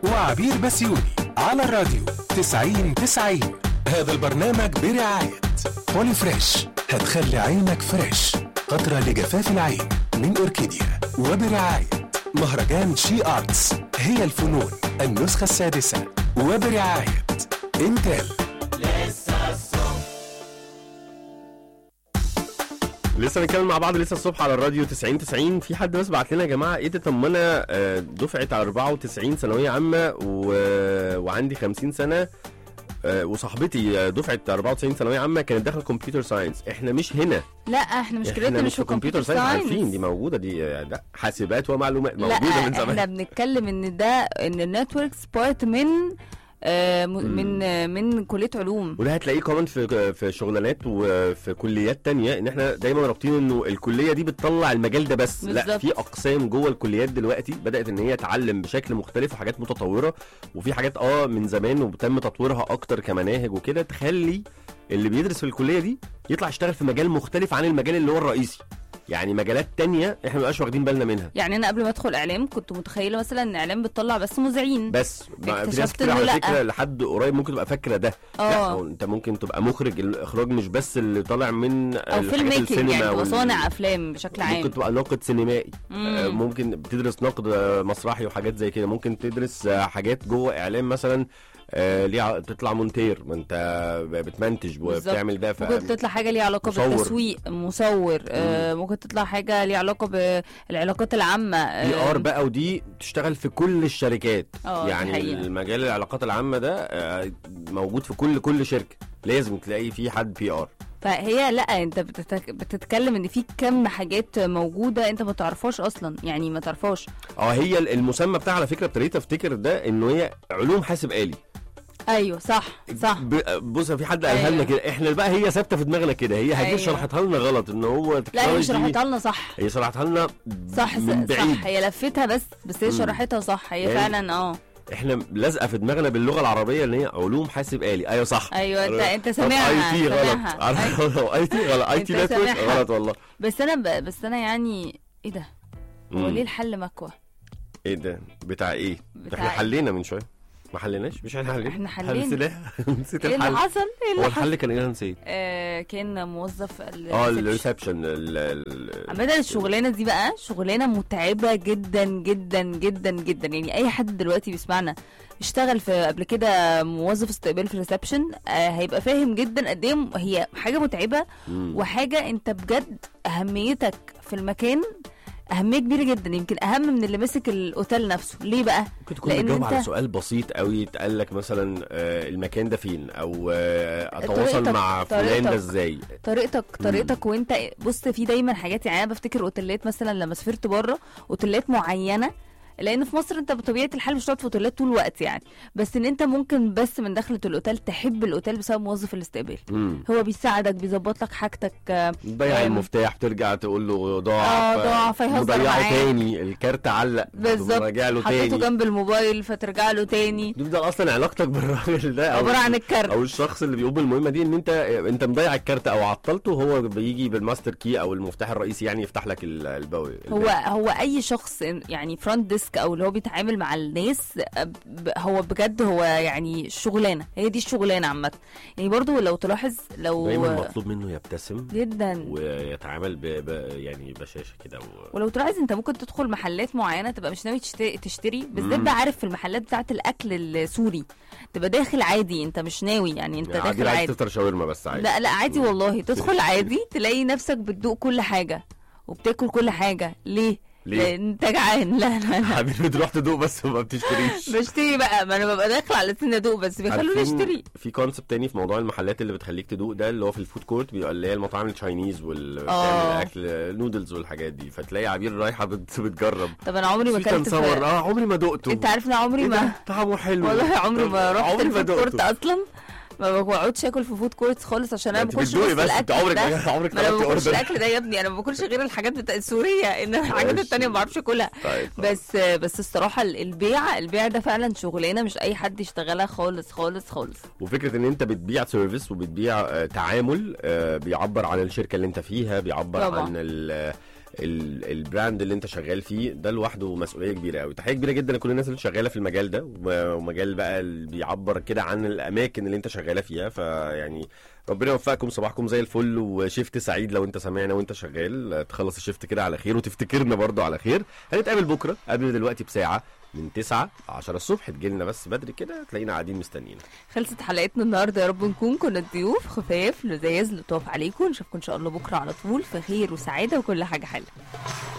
وعبير بسيوني على الراديو 90 90 هذا البرنامج برعاية بولي فريش هتخلي عينك فريش قطرة لجفاف العين من أوركيديا وبرعاية مهرجان شي آرتس هي الفنون النسخة السادسة وبرعاية انتل لسه بنتكلم مع بعض لسه الصبح على الراديو 90 90 في حد بس بعت لنا يا جماعه ايه ده طب ما انا آه، دفعه 94 ثانويه عامه و... وعندي 50 سنه آه، وصاحبتي آه، دفعه 94 ثانويه عامه كانت داخله كمبيوتر ساينس احنا مش هنا لا احنا مشكلتنا احنا مش في كمبيوتر ساينس عارفين دي موجوده دي آه، ده حاسبات ومعلومات لا موجوده من احنا زمان بنتكلم ان ده ان النتوركس بارت من آه م- من آه من كليه علوم وده هتلاقيه كمان في في شغلانات وفي كليات تانية ان احنا دايما رابطين انه الكليه دي بتطلع المجال ده بس لا بالظبط. في اقسام جوه الكليات دلوقتي بدات ان هي تعلم بشكل مختلف وحاجات متطوره وفي حاجات اه من زمان وتم تطويرها اكتر كمناهج وكده تخلي اللي بيدرس في الكليه دي يطلع يشتغل في مجال مختلف عن المجال اللي هو الرئيسي يعني مجالات تانية احنا مبقاش واخدين بالنا منها يعني انا قبل ما ادخل اعلام كنت متخيله مثلا ان اعلام بتطلع بس مذيعين بس ما- في ناس اكتشفت كتير إنه على لأ. فكره لحد قريب ممكن تبقى فاكره ده لا اه هو انت ممكن تبقى مخرج الاخراج مش بس اللي طالع من او فيلم ميكنج يعني تبقى صانع افلام بشكل عام ممكن تبقى ناقد سينمائي مم. آه، ممكن بتدرس نقد آه، مسرحي وحاجات زي كده ممكن تدرس آه، حاجات جوه اعلام مثلا آه، ليها تطلع مونتير ما انت بتمنتج بالظبط. وبتعمل ده ف ممكن تطلع حاجه ليها علاقه مصور. بالتسويق مصور آه ممكن تطلع حاجه ليها علاقه بالعلاقات العامه بي ار آه بقى ودي تشتغل في كل الشركات اه، دي يعني حقيقة. المجال العلاقات العامه ده آه، موجود في كل كل شركه لازم تلاقي في حد بي ار فهي لا انت بتتك... بتتكلم ان في كم حاجات موجوده انت ما تعرفهاش اصلا يعني ما تعرفهاش اه هي المسمى بتاعها على فكره ابتديت افتكر ده انه هي علوم حاسب آلي ايوه صح صح ب- بص في حد قالها لنا أيوة. كده احنا بقى هي ثابته في دماغنا كده هي هدي أيوة. شرحتها لنا غلط ان هو لا هي تكنولوجي- شرحتها لنا صح هي شرحتها لنا صح من بعيد صح هي لفتها بس بس هي مم. شرحتها صح هي يعني- فعلا اه احنا لازقه في دماغنا باللغه العربيه ان هي علوم حاسب آلي ايوه صح ايوه انت انت طب سامعها اي تي سامعها. غلط اي تي غلط اي تي أنت نتورك سامعها. غلط والله بس انا ب... بس انا يعني ايه ده هو مم. ليه الحل مكوى ايه ده بتاع ايه بتاع احنا إيه؟ حلينا من شويه ما حليناش مش احنا حلينا إحنا حلينا. نسيت نسيت ايه اللي الحل حصل ايه هو اللي حصل الحل كان ايه انا نسيت آه كان موظف ال- اه reception. الريسبشن ال- ال- عامة الشغلانة دي بقى شغلانة متعبة جدا جدا جدا جدا يعني أي حد دلوقتي بيسمعنا اشتغل في قبل كده موظف استقبال في الريسبشن آه هيبقى فاهم جدا قد ايه هي حاجة متعبة مم. وحاجة انت بجد أهميتك في المكان أهمية كبيرة جدا يمكن أهم من اللي مسك الأوتيل نفسه ليه بقى؟ ممكن تكون لأن بتجاوب على انت سؤال بسيط قوي يتقال لك مثلا آه، المكان ده فين او آه، اتواصل طريقتك- مع فلان ده طريقتك. ازاي طريقتك طريقتك وانت بص في دايما حاجات يعني انا بفتكر اوتيلات مثلا لما سافرت بره اوتيلات معينه لان في مصر انت بطبيعه الحال مش هتقعد في اوتيلات طول الوقت يعني بس ان انت ممكن بس من دخلة الاوتيل تحب الاوتيل بسبب موظف الاستقبال مم. هو بيساعدك بيظبط لك حاجتك آه، تضيع آم، المفتاح ترجع تقول له ضاع اه ف- ضاع فيهزر مضيعه معاك. تاني الكارت علق بالظبط راجع له حطيته تاني جنب الموبايل فترجع له تاني تفضل اصلا علاقتك بالراجل ده او عباره عن الكارت او الشخص اللي بيقوم بالمهمه دي ان انت انت مضيع الكارت او عطلته هو بيجي بالماستر كي او المفتاح الرئيسي يعني يفتح لك ال- البوي هو هو اي شخص يعني فرونت ديسك او اللي هو بيتعامل مع الناس ب- هو بجد هو يعني شغلانه هي دي الشغلانه عامه يعني برضو لو تلاحظ لو دايما مطلوب منه يبتسم جدا ويتعامل ب... ب... يعني بشاشه كده و... ولو تلاحظ انت ممكن تدخل محلات معينه تبقى مش ناوي تشتري, تشتري بالذات مم. بقى عارف في المحلات بتاعه الاكل السوري تبقى داخل عادي انت مش ناوي يعني انت يعني داخل عادي عايز عادي تفطر شاورما بس عادي لا لا عادي والله تدخل عادي تلاقي نفسك بتدوق كل حاجه وبتاكل كل حاجه ليه؟ ليه؟ لان انت جعان لا لا لا حبيبي تروح تدوق بس وما بتشتريش بشتري بقى ما انا ببقى داخل على سن ادوق بس بيخلوني عارفين اشتري في كونسبت تاني في موضوع المحلات اللي بتخليك تدوق ده اللي هو في الفود كورت بيبقى اللي هي المطاعم التشاينيز وال آه. بتعمل اكل نودلز والحاجات دي فتلاقي عبير رايحه بت... بتجرب طب انا عمري ما في اكلت تصور في... اه عمري ما دقته انت عارف ان أنا عمري إيه ده؟ ما طعمه حلو والله عمري طب ما رحت عمري ما الفود كورت دقته اصلا ما بقعدش اكل في فود كورت خالص عشان انا انت ما باكلش بتدوقي بس بس انت الاكل عمرك ده عمرك ما انا ما طلبتي باكلش اوردر الاكل ده يا ابني انا ما باكلش غير الحاجات بتاع السوريه انما الحاجات ماشي. التانية ما بعرفش اكلها طيب بس بس الصراحه البيع البيع ده فعلا شغلانه مش اي حد يشتغلها خالص خالص خالص وفكره ان انت بتبيع سيرفيس وبتبيع آه، تعامل آه، بيعبر عن الشركه اللي انت فيها بيعبر طبعا. عن ال- ال- البراند اللي انت شغال فيه ده لوحده مسؤوليه كبيره قوي تحيه كبيره جدا لكل الناس اللي شغاله في المجال ده و- ومجال بقى اللي بيعبر كده عن الاماكن اللي انت شغاله فيها فيعني ربنا يوفقكم صباحكم زي الفل وشيفت سعيد لو انت سامعنا وانت شغال تخلص الشيفت كده على خير وتفتكرنا برضو على خير هنتقابل بكره قبل دلوقتي بساعه من 9 ل 10 الصبح تجيلنا بس بدري كده تلاقينا قاعدين مستنيين خلصت حلقتنا النهارده يا رب نكون كنا ضيوف خفاف لذاذ لطاف عليكم نشوفكم ان شاء الله بكره على طول في خير وسعاده وكل حاجه حلوه